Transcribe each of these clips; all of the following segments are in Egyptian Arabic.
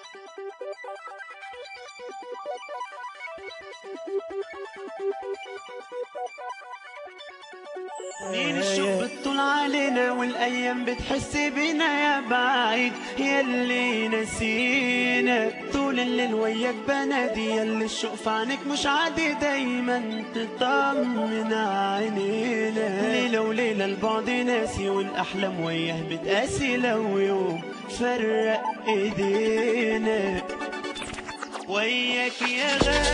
مين الشوق بتطول علينا والايام بتحس بينا يا بعيد يلي نسينا طول الليل وياك بنادي يلي الشوق في عينك مش عادي دايما تطمن عينينا ليلة وليلة البعد ناسي والاحلام وياه بتقاسي لو يوم فرق ايدينا وياك يا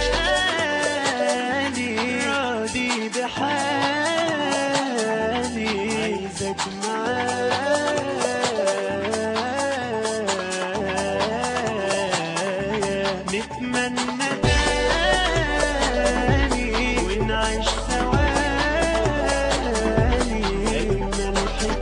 غالي راضي بحالي عايزك معايا نتمنى تاني ونعيش ثواني أجمل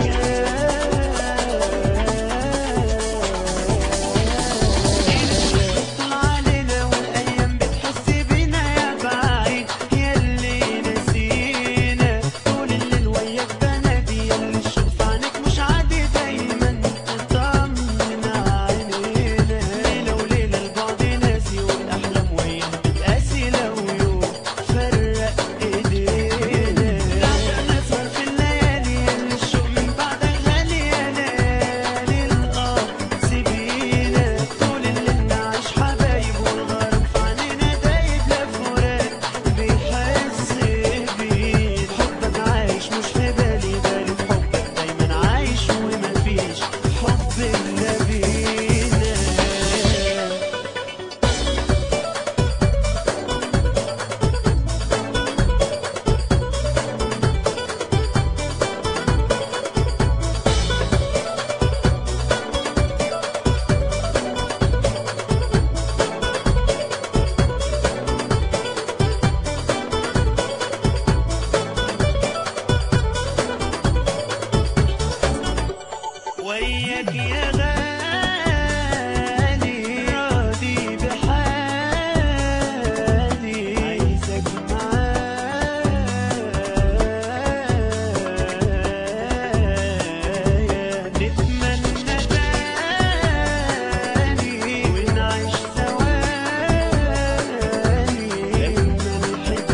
حكاية طول علينا والايام بتحس بينا يا بعيد يلي نسينا طول الليل وياك بنادي يلي الشوق في عينك مش عادي دايما تطمن عينينا ليله وليله البعد ناسي والاحلام وياه بتقاسي لو يوم فرق ايدينا نعشق نسهر في الليالي يلي الشوق من بعدك غالي يا ليالي القمر سيبينا طول الليل نعيش حبايب والغرام في عينينا دايب لا فراق بيحس بيه حبك عايش مش في بالي بالي في حبك دايما عايش ومفيش حب الا بينا وياك يا غالي راضي بحالي عايزك معايا نتمنى تاني ونعيش ثواني أجمل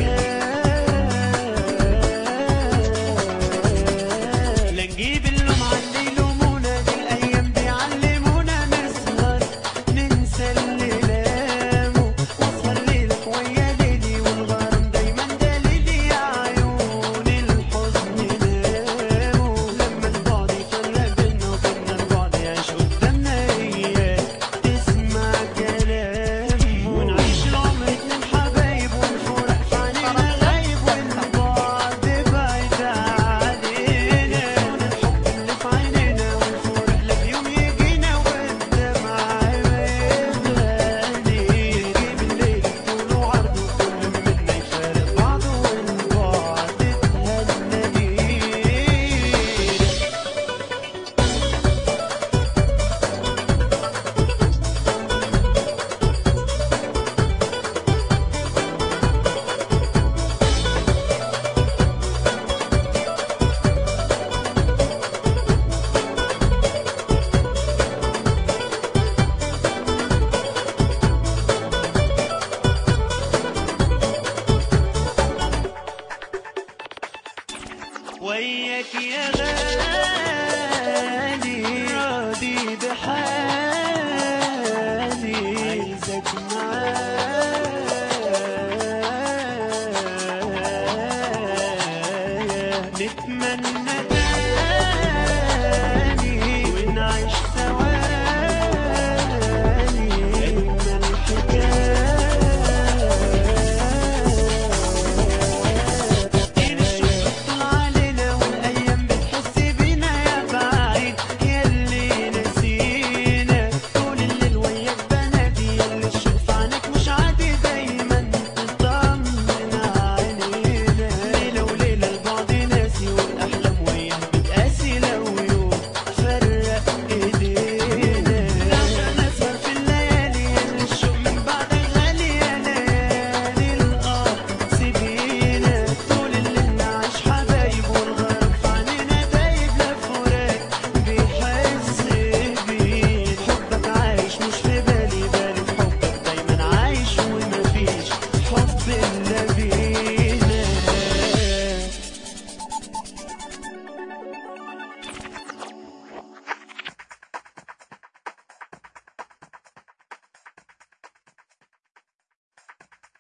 حكاية لا نجيب اللوم على اللي يلومونا دي الايام بيعلمونا نسهر ننسى اللي لاموا واسهر ليلك ويا ليلي والغرام دايما دليلي يا عيون الحزن ناموا لما البعد يفرق بينا وبينا البعد يعيش قدامنا اياك تسمع كلام ونعيش العمر اتنين حبايب والفرح في عينينا غايب والبعد بعيد علينا الحب اللي في عينينا والفرح لا في يوم يجينا والدمع يغلي يجيب الليل طول وعرضه كل منا يفارق بعضه والبعد تهنى بينا وياك يا